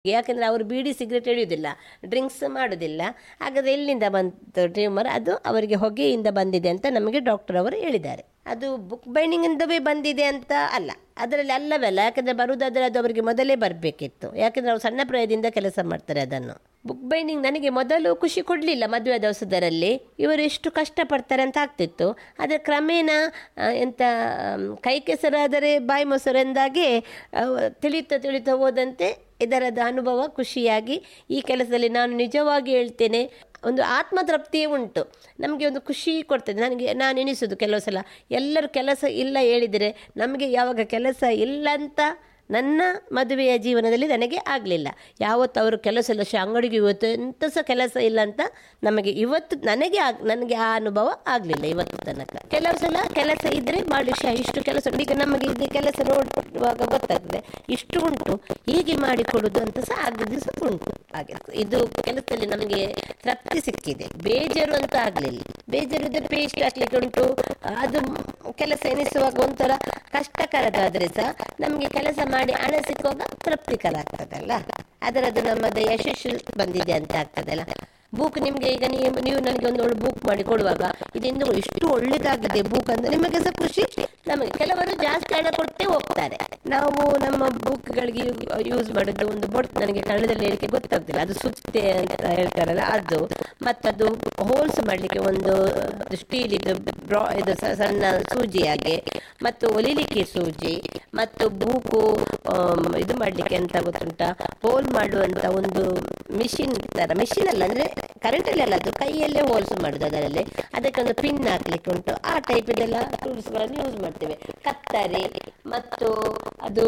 ಯಾಕಂದರೆ ಅವರು ಬೀಡಿ cigarette ಎಳೆಯುವುದಿಲ್ಲ drinks ಮಾಡೋದಿಲ್ಲ ಹಾಗಾದರೆ ಎಲ್ಲಿಂದ ಬಂತು ಟ್ಯೂಮರ್ ಅದು ಅವರಿಗೆ ಹೊಗೆಯಿಂದ ಬಂದಿದೆ ಅಂತ ನಮಗೆ ಡಾಕ್ಟರ್ ಅವರು ಹೇಳಿದ್ದಾರೆ ಅದು ಬುಕ್ ಬೈಂಡಿಂಗಿಂದವೇ ಬಂದಿದೆ ಅಂತ ಅಲ್ಲ ಅದರಲ್ಲಿ ಅಲ್ಲವಲ್ಲ ಯಾಕಂದರೆ ಬರುವುದಾದರೆ ಅದು ಅವರಿಗೆ ಮೊದಲೇ ಬರಬೇಕಿತ್ತು ಯಾಕಂದರೆ ಅವರು ಸಣ್ಣ ಪ್ರಾಯದಿಂದ ಕೆಲಸ ಮಾಡ್ತಾರೆ ಅದನ್ನು ಬುಕ್ ಬೈಂಡಿಂಗ್ ನನಗೆ ಮೊದಲು ಖುಷಿ ಕೊಡಲಿಲ್ಲ ಮದುವೆ ದಿವಸದರಲ್ಲಿ ಇವರು ಎಷ್ಟು ಕಷ್ಟಪಡ್ತಾರೆ ಅಂತ ಆಗ್ತಿತ್ತು ಆದರೆ ಕ್ರಮೇಣ ಆ, ಎಂಥ ಆಮ್, ಕೈ ಕೆಸರಾದರೆ ಬಾಯಿ ಮೊಸರು ಎಂದಾಗೆ ಆ, ತಿಳಿಯುತ್ತಾ ತಿಳಿಯುತ್ತಾ ಹೋದಂತೆ ಇದರದ ಅನುಭವ ಖುಷಿಯಾಗಿ ಈ ಕೆಲಸದಲ್ಲಿ ನಾನು ನಿಜವಾಗಿ ಹೇಳ್ತೇನೆ ಒಂದು ಆತ್ಮತೃಪ್ತಿಯೇ ಉಂಟು ನಮಗೆ ಒಂದು ಖುಷಿ ಕೊಡ್ತದೆ ನನಗೆ ನಾನು ಎನಿಸೋದು ಕೆಲವು ಸಲ ಎಲ್ಲರೂ ಕೆಲಸ ಇಲ್ಲ ಹೇಳಿದರೆ ನಮಗೆ ಯಾವಾಗ ಕೆಲಸ ಇಲ್ಲ ಅಂತ ನನ್ನ ಮದುವೆಯ ಜೀವನದಲ್ಲಿ ನನಗೆ ಆಗಲಿಲ್ಲ ಯಾವತ್ತು ಅವರು ಕೆಲಸ ಇಲ್ಲ ಶ ಅಂಗಡಿಗೆ ಇವತ್ತು ಎಂಥ ಸಹ ಕೆಲಸ ಇಲ್ಲ ಅಂತ ನಮಗೆ ಇವತ್ತು ನನಗೆ ಆಗ್ ನನಗೆ ಆ ಅನುಭವ ಆಗಲಿಲ್ಲ ಇವತ್ತು ತನಕ ಕೆಲವು ಸಲ ಕೆಲಸ ಇದ್ದರೆ ಮಾಡಿ ಶ ಇಷ್ಟು ಕೆಲಸ ಉಂಟು. ಈಗ ನಮಗೆ ಇದು ಕೆಲಸ ನೋಡುವಾಗ ಗೊತ್ತಾಗ್ತದೆ ಇಷ್ಟು ಉಂಟು ಹೀಗೆ ಮಾಡಿಕೊಡುದು ಅಂತ ಸಹ ಆಗುದು ಸಹ ಉಂಟು ಹಾಗೆ ಇದು ಕೆಲಸದಲ್ಲಿ ನಮಗೆ ತೃಪ್ತಿ ಸಿಕ್ಕಿದೆ ಬೇಜಾರು ಅಂತ ಆಗಲಿಲ್ಲ ಬೇಜಾರು ಇದ್ದರೆ ಪೇಸ್ಟ್ ಹಾಕ್ಲಿಕ್ಕೆ ಉಂಟು ಅದು ಕೆಲಸ ಎನಿಸುವಾಗ ಒಂಥರ ಕಷ್ಟಕರದಾದರೆ ಸಹ ನಮಗೆ ಕೆಲಸ ಮಾಡಿ ಹಣ ಸಿಕ್ಕುವಾಗ ತೃಪ್ತಿಕರ ಆಗ್ತದಲ್ಲ ಅದರದ್ದು ನಮ್ಮದು ಯಶಸ್ಸು ಬಂದಿದೆ ಅಂತ ಆಗ್ತದಲ್ಲ ಬುಕ್ ನಿಮಗೆ ಈಗ ನೀವು ನೀವು ನನಗೆ ಒಂದು ಒಳ್ಳೆ ಬುಕ್ ಮಾಡಿ ಕೊಡುವಾಗ ಇದರಿಂದ ಇಷ್ಟು ಒಳ್ಳೇದಾಗಿದೆ ಬುಕ್ ಅಂತ ನಿಮಗೆ ಸಹ ಖುಷಿ ನಮಗೆ ಕೆಲವರು ಜಾಸ್ತಿ ಹಣ ಕೊಟ್ಟೇ ಹೋಗ್ತಾರೆ ನಾವು ನಮ್ಮ ಬುಕ್ಗಳಿಗೆ ಯೂಸ್ ಮಾಡೋದು ಒಂದು ಬೊಟ್ ನನಗೆ ಕನ್ನಡದಲ್ಲಿ ಹೇಳಿಕೆ ಗೊತ್ತಾಗ್ತಿಲ್ಲ ಅದು ಸುತ್ತೆ ಅಂತ ಹೇಳ್ತಾರಲ್ಲ ಅದು ಮತ್ತದು ಹೋಲ್ಸ್ ಮಾಡಲಿಕ್ಕೆ ಒಂದು ಸ್ಟೀಲ್ ಇದು ಬ್ರಾ ಇದು ಸ- ಸಣ್ಣ ಸೂಜಿ ಹಾಗೆ ಮತ್ತು ಒಲಿಲಿಕ್ಕೆ ಸೂಜಿ ಮತ್ತು ಬೂಕು ಆಮ್, ಇದು ಮಾಡಲಿಕ್ಕೆ ಅಂತ ಗೊತ್ತುಂಟ ಹೋಲ್ ಮಾಡುವಂಥ ಒಂದು ಮಿಷಿನ್ ಥರ ಮಿಷಿನ್ ಅಲ್ಲ ಅಂದರೆ ಕರೆಂಟಲ್ಲಿ ಅಲ್ಲ ಅದು ಕೈಯಲ್ಲೇ ಹೋಲ್ಸ್ ಮಾಡೋದು ಅದರಲ್ಲಿ ಅದಕ್ಕೆ ಒಂದು ಪಿನ್ ಹಾಕ್ಲಿಕ್ಕೆ ಉಂಟು ಆ ಟೈಪ್ ಇದೆಲ್ಲ ಟೂಲ್ಸ್ಗಳನ್ನು ಯೂಸ್ ಮಾಡ್ತೇವೆ ಕತ್ತರಿ ಮತ್ತು ಅದು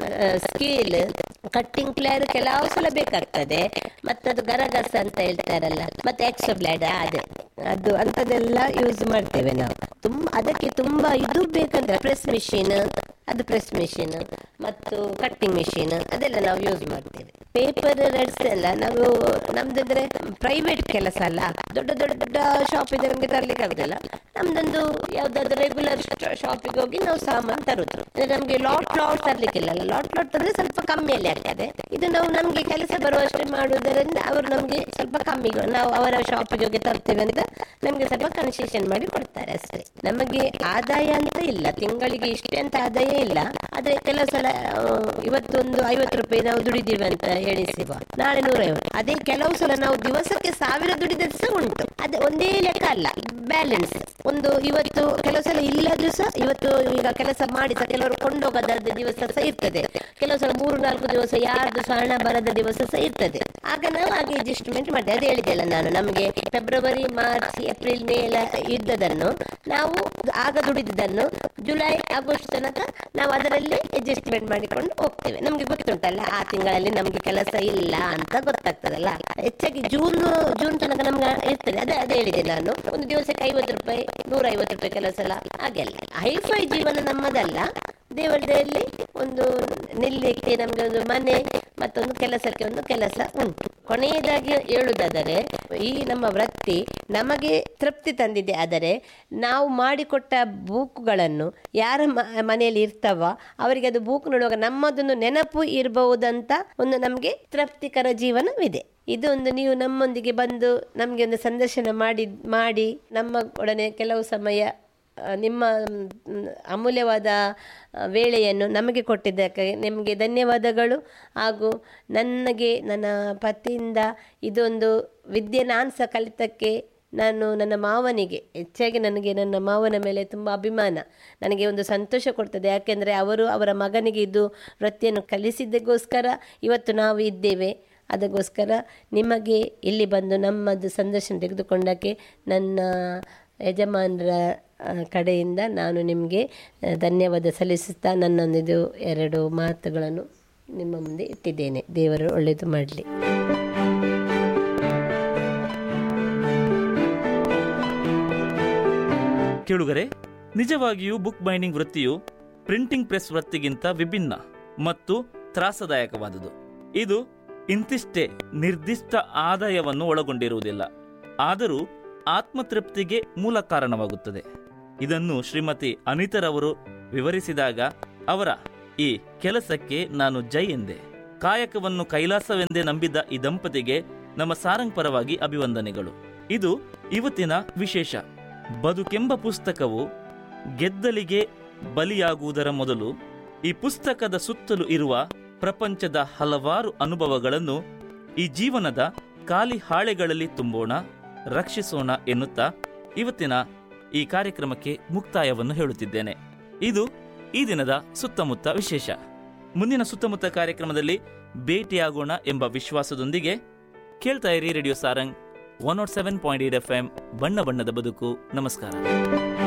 ಸ್ಕೇಲ್ ಕಟ್ಟಿಂಗ್ ಪ್ಲೇಯರ್ ಕೆಲವು ಸಲ ಬೇಕಾಗ್ತದೆ ಮತ್ತದು ಗರಗಸ ಅಂತ ಹೇಳ್ತಾರಲ್ಲ ಮತ್ತೆ ಎಕ್ಸ್ಟ್ರಾ ಬ್ಲೇಡ್ ಅದೇ ಅದು ಅಂಥದ್ದೆಲ್ಲ ಯೂಸ್ ಮಾಡ್ತೇವೆ ನಾವು ತುಂಬ ಅದಕ್ಕೆ ತುಂಬ ಇದು ಬೇಕಂದ್ರೆ ಪ್ರೆಸ್ ಮಿಷಿನ್ ಅದು ಪ್ರೆಸ್ ಮಿಷಿನ್ ಮತ್ತು ಕಟ್ಟಿಂಗ್ ಮಿಷಿನ್ ಅದೆಲ್ಲ ನಾವು ಯೂಸ್ ಮಾಡ್ತೇವೆ ಪೇಪರ್ ರೆಡ್ಸ್ ಎಲ್ಲ ನಾವು ನಮ್ದಂದ್ರೆ ಪ್ರೈವೇಟ್ ಕೆಲಸ ಅಲ್ಲ ದೊಡ್ಡ ದೊಡ್ಡ ಶಾಪ್ ಇದೆ ನಮಗೆ ತರಲಿಕ್ಕೆ ಆಗುದಿಲ್ಲ ನಮ್ದೊಂದು ಯಾವ್ದಾದ್ರು ರೆಗ್ಯುಲರ್ ಶಾಪಿಗೆ ಹೋಗಿ ನಾವು ಸಾಮಾನು ತರುದು ಅಂದ್ರೆ ನಮಗೆ ಲಾಟ್ ಲಾಟ್ ತರ್ಲಿಕ್ಕಿಲ್ಲ ಲಾಟ್ ಲಾಟ್ ತಂದ್ರೆ ಸ್ವಲ್ಪ ಕಮ್ಮಿಯಲ್ಲಿ ಆಗ್ತದೆ ಇದು ನಾವು ನಮಗೆ ಕೆಲಸ ಬರುವಷ್ಟೇ ಮಾಡುವುದರಿಂದ ಅವರು ನಮಗೆ ಸ್ವಲ್ಪ ಕಮ್ಮಿ ನಾವು ಅವರ ಶಾಪಿಗೆ ಹೋಗಿ ತರ್ತೇವೆ ಅಂತ ನಮಗೆ ಸ್ವಲ್ಪ ಕನ್ಸೆಷನ್ ಮಾಡಿ ಕೊಡ್ತಾರೆ ಅಷ್ಟೇ ನಮಗೆ ಆದಾಯ ಅಂತ ಇಲ್ಲ ತಿಂಗಳಿಗೆ ಇಷ್ಟೇ ಅಂತ ಆದಾಯ ಇಲ್ಲ ಆದ್ರೆ ಕೆಲವು ಸಲ ಆ, ಇವತ್ತೊಂದು ಐವತ್ತು ರೂಪಾಯಿ ನಾವು ದುಡಿದೀವಿ ಅಂತ ಎಣಿಸುವ ನಾಳೆ ನೂರೈವತ್ತು ಅದೇ ಕೆಲವು ಸಲ ನಾವು ದಿವಸಕ್ಕೆ ಸಾವಿರ ದುಡಿದದ್ದು ಸಹ ಉಂಟು ಅದೇ ಒಂದೇ ಲೆಕ್ಕ ಅಲ್ಲ ಬ್ಯಾಲೆನ್ಸ್ ಒಂದು ಇವತ್ತು ಕೆಲವು ಸಲ ಇಲ್ಲದ್ರೂ ಸಹ ಇವತ್ತು ಈಗ ಕೆಲಸ ಮಾಡಿ ಸಹ ಕೆಲವರು ಕೊಂಡೋಗದ ದಿವಸ ಸಹ ಇರ್ತದೆ ಕೆಲವು ಸಲ ಮೂರು ನಾಲ್ಕು ದಿವಸ ಯಾರ್ದು ಸಹ ಹಣ ಬರದ ದಿವಸ ಸಹ ಇರ್ತದೆ ಆಗ ನಾವು ಹಾಗೆ ಅಡ್ಜಸ್ಟ್ಮೆಂಟ್ ಮಾಡಿ ಅದೇ ಹೇಳಿದೆಲ್ಲ ನಾನು ನಮಗೆ ಫೆಬ್ರವರಿ ಮಾರ್ಚ್ ಏಪ್ರಿಲ್ ಮೇ ಎಲ್ಲ ಇದ್ದದನ್ನು ನಾವು ಆಗ ದುಡಿದದನ್ನು ಜುಲೈ ಆಗಸ್ಟ್ ತನಕ ನಾವು ಅದರಲ್ಲಿ ಅಡ್ಜಸ್ಟ್ಮೆಂಟ್ ಮಾಡಿಕೊಂಡು ಹೋಗ್ತೇವೆ ನಮಗೆ ಗೊತ್ತುಂಟಲ್ಲ ಆ ತಿಂಗಳಲ್ಲಿ ನಮಗೆ ಕೆಲಸ ಇಲ್ಲ ಅಂತ ಗೊತ್ತಾಗ್ತದಲ್ಲ ಹೆಚ್ಚಾಗಿ ಜೂನ್ ಜೂನ್ ತನಕ ನಮ್ಗೆ ಇರ್ತದೆ ಅದೇ ಅದೇ ಹೇಳಿದೆ ನಾನು ಒಂದು ದಿವಸಕ್ಕೆ ಐವತ್ತು ರೂಪಾಯಿ ನೂರ ಐವತ್ತು ರೂಪಾಯಿ ಕೆಲಸ ಎಲ್ಲ ಹಾಗೆಲ್ಲ ಹೈಫೈ ಜೀವನ ನಮ್ಮದಲ್ಲ ದೇವರದಲ್ಲಿ ಒಂದು ನಿಲ್ಲಕ್ಕೆ ನಮಗೆ ಒಂದು ಮನೆ ಮತ್ತೊಂದು ಕೆಲಸಕ್ಕೆ ಒಂದು ಕೆಲಸ ಉಂಟು ಕೊನೆಯದಾಗಿ ಹೇಳುವುದಾದರೆ ಈ ನಮ್ಮ ವೃತ್ತಿ ನಮಗೆ ತೃಪ್ತಿ ತಂದಿದೆ ಆದರೆ ನಾವು ಮಾಡಿಕೊಟ್ಟ ಬೂಕುಗಳನ್ನು ಯಾರ ಮ- ಮನೆಯಲ್ಲಿ ಇರ್ತಾವ ಅವರಿಗೆ ಅದು ಬೂಕ್ ನೋಡುವಾಗ ನಮ್ಮದೊಂದು ನೆನಪು ಇರಬಹುದಂತ ಒಂದು ನಮಗೆ ತೃಪ್ತಿಕರ ಜೀವನವಿದೆ ಇದು ಒಂದು ನೀವು ನಮ್ಮೊಂದಿಗೆ ಬಂದು ನಮಗೆ ಒಂದು ಸಂದರ್ಶನ ಮಾಡಿ ಮಾಡಿ ನಮ್ಮ ಒಡನೆ ಕೆಲವು ಸಮಯ ಆ, ನಿಮ್ಮ ಮ್, ಅಮೂಲ್ಯವಾದ ಆ, ವೇಳೆಯನ್ನು ನಮಗೆ ಕೊಟ್ಟಿದ್ದಕ್ಕೆ ನಿಮಗೆ ಧನ್ಯವಾದಗಳು ಹಾಗೂ ನನಗೆ ನನ್ನ ಪತಿಯಿಂದ ಇದೊಂದು ವಿದ್ಯೆ ನಾನು ಸಹ ಕಲಿತಕ್ಕೆ ನಾನು ನನ್ನ ಮಾವನಿಗೆ ಹೆಚ್ಚಾಗಿ ನನಗೆ ನನ್ನ ಮಾವನ ಮೇಲೆ ತುಂಬ ಅಭಿಮಾನ ನನಗೆ ಒಂದು ಸಂತೋಷ ಕೊಡ್ತದೆ ಯಾಕೆಂದರೆ ಅವರು ಅವರ ಮಗನಿಗೆ ಇದು ವೃತ್ತಿಯನ್ನು ಕಲಿಸಿದ್ದಕ್ಕೋಸ್ಕರ ಇವತ್ತು ನಾವು ಇದ್ದೇವೆ ಅದಕ್ಕೋಸ್ಕರ ನಿಮಗೆ ಇಲ್ಲಿ ಬಂದು ನಮ್ಮದು ಸಂದರ್ಶನ ತೆಗೆದುಕೊಂಡಕ್ಕೆ ನನ್ನ ಯಜಮಾನರ ಆ, ಕಡೆಯಿಂದ ನಾನು ನಿಮಗೆ ಆ, ಧನ್ಯವಾದ ಸಲ್ಲಿಸುತ್ತಾ ನನ್ನೊಂದಿದು ಎರಡು ಮಾತುಗಳನ್ನು ನಿಮ್ಮ ಮುಂದೆ ಇಟ್ಟಿದ್ದೇನೆ ದೇವರು ಒಳ್ಳೆಯದು ಮಾಡಲಿ ಕೇಳುಗರೆ ನಿಜವಾಗಿಯೂ ಬುಕ್ ಬೈಂಡಿಂಗ್ ವೃತ್ತಿಯು ಪ್ರಿಂಟಿಂಗ್ ಪ್ರೆಸ್ ವೃತ್ತಿಗಿಂತ ವಿಭಿನ್ನ ಮತ್ತು ತ್ರಾಸದಾಯಕವಾದುದು ಇದು ಇಂತಿಷ್ಟೇ ನಿರ್ದಿಷ್ಟ ಆದಾಯವನ್ನು ಒಳಗೊಂಡಿರುವುದಿಲ್ಲ ಆದರೂ ಆತ್ಮತೃಪ್ತಿಗೆ ಮೂಲ ಕಾರಣವಾಗುತ್ತದೆ ಇದನ್ನು ಶ್ರೀಮತಿ ಅನಿತರವರು ವಿವರಿಸಿದಾಗ ಅವರ ಈ ಕೆಲಸಕ್ಕೆ ನಾನು ಜೈ ಎಂದೆ ಕಾಯಕವನ್ನು ಕೈಲಾಸವೆಂದೇ ನಂಬಿದ್ದ ಈ ದಂಪತಿಗೆ ನಮ್ಮ ಸಾರಂಗ್ ಪರವಾಗಿ ಅಭಿವಂದನೆಗಳು ಇದು ಇವತ್ತಿನ ವಿಶೇಷ ಬದುಕೆಂಬ ಪುಸ್ತಕವು ಗೆದ್ದಲಿಗೆ ಬಲಿಯಾಗುವುದರ ಮೊದಲು ಈ ಪುಸ್ತಕದ ಸುತ್ತಲೂ ಇರುವ ಪ್ರಪಂಚದ ಹಲವಾರು ಅನುಭವಗಳನ್ನು ಈ ಜೀವನದ ಖಾಲಿ ಹಾಳೆಗಳಲ್ಲಿ ತುಂಬೋಣ ರಕ್ಷಿಸೋಣ ಎನ್ನುತ್ತಾ ಇವತ್ತಿನ ಈ ಕಾರ್ಯಕ್ರಮಕ್ಕೆ ಮುಕ್ತಾಯವನ್ನು ಹೇಳುತ್ತಿದ್ದೇನೆ ಇದು ಈ ದಿನದ ಸುತ್ತಮುತ್ತ ವಿಶೇಷ ಮುಂದಿನ ಸುತ್ತಮುತ್ತ ಕಾರ್ಯಕ್ರಮದಲ್ಲಿ ಭೇಟಿಯಾಗೋಣ ಎಂಬ ವಿಶ್ವಾಸದೊಂದಿಗೆ ಕೇಳ್ತಾ ಇರಿ radio Sarang one naught seven point eight F M ಬಣ್ಣ ಬಣ್ಣದ ಬದುಕು ನಮಸ್ಕಾರ